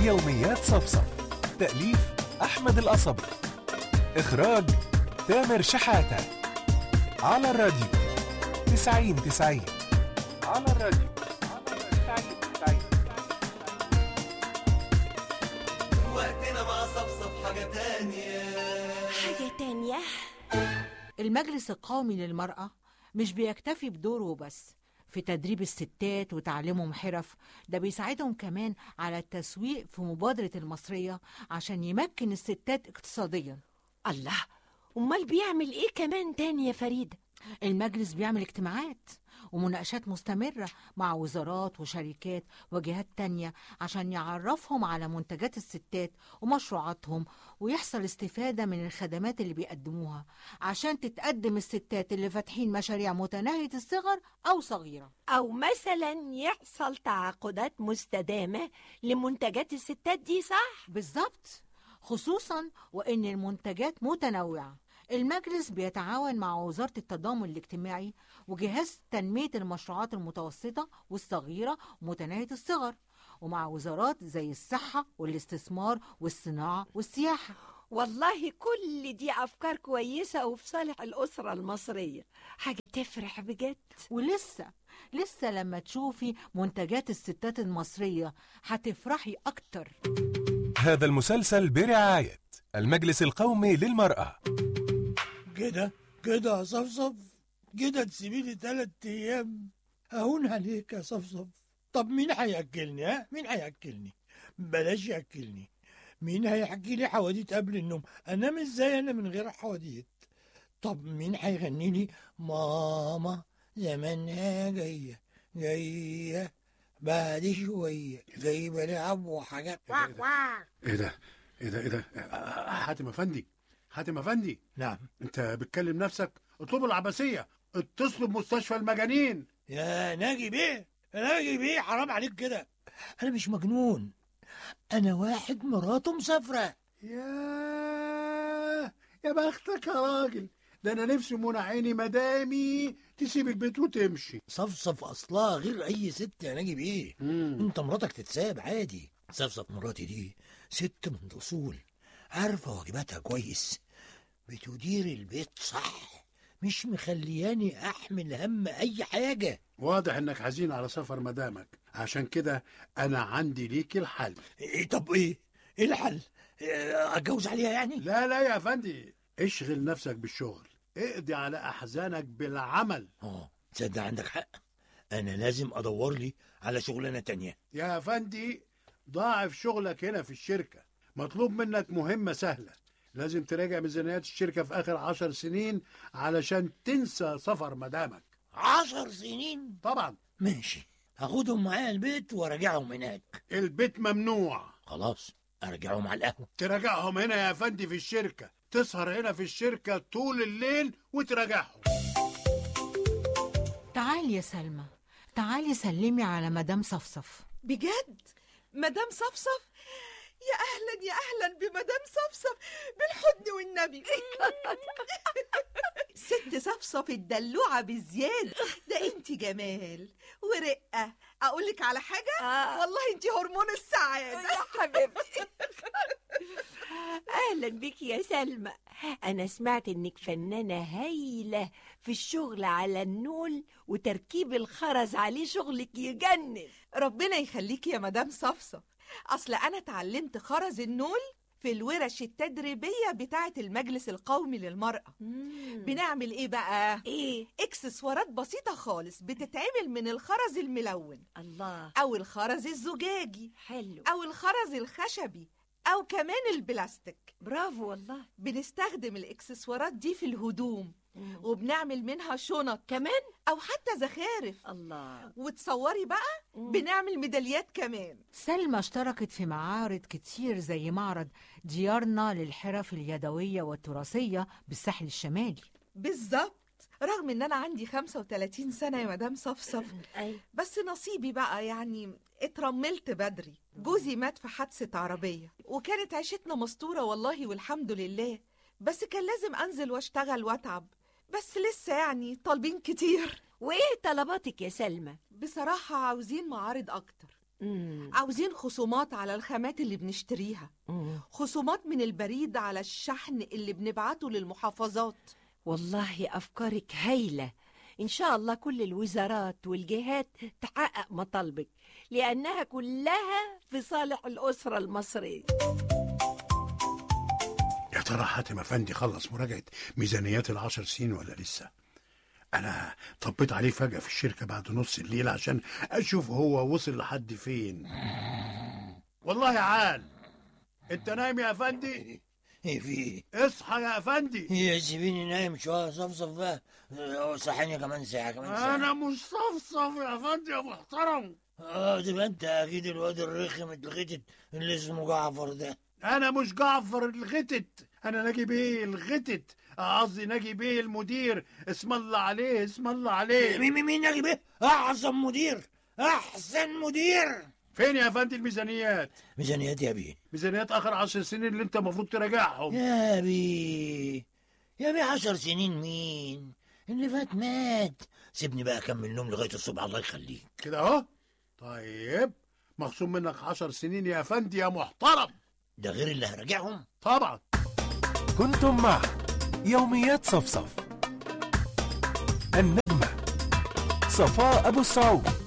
يوميات صفصف تأليف أحمد القصبي إخراج تامر شحاتة على الراديو تسعين تسعين على الراديو تسعين تسعين وقتنا مع صفصف حاجة تانية حاجة تانية المجلس القومي للمرأة مش بيكتفي بدوره بس في تدريب الستات وتعليمهم حرف ده بيساعدهم كمان على التسويق في مبادرة المصرية عشان يمكن الستات اقتصاديا الله أمال بيعمل إيه كمان تاني يا فريدة المجلس بيعمل اجتماعات ومناقشات مستمرة مع وزارات وشركات وجهات تانية عشان يعرفهم على منتجات الستات ومشروعاتهم ويحصل استفادة من الخدمات اللي بيقدموها عشان تتقدم الستات اللي فاتحين مشاريع متناهية الصغر أو صغيرة أو مثلا يحصل تعاقدات مستدامة لمنتجات الستات دي صح؟ بالظبط خصوصا وإن المنتجات متنوعة المجلس بيتعاون مع وزارة التضامن الاجتماعي وجهاز تنمية المشروعات المتوسطة والصغيرة ومتناهية الصغر ومع وزارات زي الصحة والاستثمار والصناعة والسياحة والله كل دي أفكار كويسة وفي صالح الأسرة المصرية حاجة تفرح بجد ولسه لسه لما تشوفي منتجات الستات المصرية هتفرحي أكتر هذا المسلسل برعاية المجلس القومي للمرأة كده كده يا صفصف كده تسيبيلي تلات ايام اهون عليك يا صفصف طب مين هياكلني ها مين هياكلني بلاش ياكلني مين هيحكي لي حواديت قبل النوم انام ازاي انا من غير حواديت طب مين هيغني لي ماما زمانها جايه جايه بعد شويه جايبه لعب وحاجات ايه ده ايه ده ايه ده آه، حاتم افندي حاتم افندي نعم انت بتكلم نفسك اطلبوا العباسيه اتصلوا بمستشفى المجانين يا ناجي بيه يا ناجي بيه حرام عليك كده انا مش مجنون انا واحد مراته مسافره يا يا بختك يا راجل ده انا نفسي منى عيني مدامي تسيب البيت وتمشي صفصف اصلها غير اي ست يا ناجي بيه انت مراتك تتساب عادي صفصف مراتي دي ست من الاصول عارفه واجباتها كويس بتدير البيت صح مش مخلياني احمل هم اي حاجه واضح انك حزين على سفر مدامك عشان كده انا عندي ليك الحل إيه طب ايه ايه الحل إيه، اتجوز عليها يعني لا لا يا افندي اشغل نفسك بالشغل اقضي على احزانك بالعمل اه تصدق عندك حق انا لازم ادور لي على شغلانه تانية يا افندي ضاعف شغلك هنا في الشركة مطلوب منك مهمة سهلة لازم تراجع ميزانيات الشركة في آخر عشر سنين علشان تنسى سفر مدامك عشر سنين طبعا ماشي هاخدهم معايا البيت وارجعهم هناك البيت ممنوع خلاص ارجعهم على القهوه تراجعهم هنا يا افندي في الشركة تسهر هنا في الشركة طول الليل وتراجعهم تعالي يا سلمى تعالي سلمي على مدام صفصف بجد مدام صفصف يا اهلا يا اهلا بمدام صفصف بالحضن والنبي ست صفصف الدلوعه بزياده ده انت جمال ورقه اقول لك على حاجه آه. والله انت هرمون السعاده يا حبيبتي أهلا بك يا سلمى أنا سمعت إنك فنانة هايلة في الشغل على النول وتركيب الخرز عليه شغلك يجنن ربنا يخليكي يا مدام صفصف اصل انا اتعلمت خرز النول في الورش التدريبيه بتاعه المجلس القومي للمراه بنعمل ايه بقى إيه اكسسوارات بسيطه خالص بتتعمل من الخرز الملون الله او الخرز الزجاجي حلو او الخرز الخشبي او كمان البلاستيك برافو والله بنستخدم الاكسسوارات دي في الهدوم مم. وبنعمل منها شنط كمان او حتى زخارف الله وتصوري بقى مم. بنعمل ميداليات كمان سلمى اشتركت في معارض كتير زي معرض ديارنا للحرف اليدوية والتراثية بالساحل الشمالي بالظبط رغم ان انا عندي 35 سنه يا مدام صفصف أي بس نصيبي بقى يعني اترملت بدري جوزي مات في حادثه عربيه وكانت عيشتنا مستوره والله والحمد لله بس كان لازم انزل واشتغل واتعب بس لسه يعني طالبين كتير وإيه طلباتك يا سلمى بصراحه عاوزين معارض اكتر مم. عاوزين خصومات على الخامات اللي بنشتريها مم. خصومات من البريد على الشحن اللي بنبعته للمحافظات والله أفكارك هايلة إن شاء الله كل الوزارات والجهات تحقق مطالبك لأنها كلها في صالح الأسرة المصرية يا ترى حاتم افندي خلص مراجعه ميزانيات العشر سنين ولا لسه انا طبيت عليه فجاه في الشركه بعد نص الليل عشان اشوف هو وصل لحد فين والله يا عال انت نايم يا افندي ايه في اصحى يا افندي هي سيبيني نايم شويه صفصف بقى اه، صحيني كمان ساعه كمان ساعه انا مش صفصف يا افندي يا محترم اه تبقى انت اكيد الواد الرخم الغتت اللي اسمه جعفر ده انا مش جعفر الغتت انا ناجي بيه الغتت قصدي ناجي بيه المدير اسم الله عليه اسم الله عليه مين مين مين ناجي بيه احسن مدير احسن مدير فين يا افندي الميزانيات ميزانيات يا بيه ميزانيات اخر عشر سنين اللي انت المفروض تراجعهم يا بيه يا بيه عشر سنين مين اللي فات مات سيبني بقى اكمل نوم لغايه الصبح الله يخليك كده اهو طيب مخصوم منك عشر سنين يا افندي يا محترم ده غير اللي هراجعهم طبعا كنتم مع يوميات صفصف النجمة صفاء أبو السعود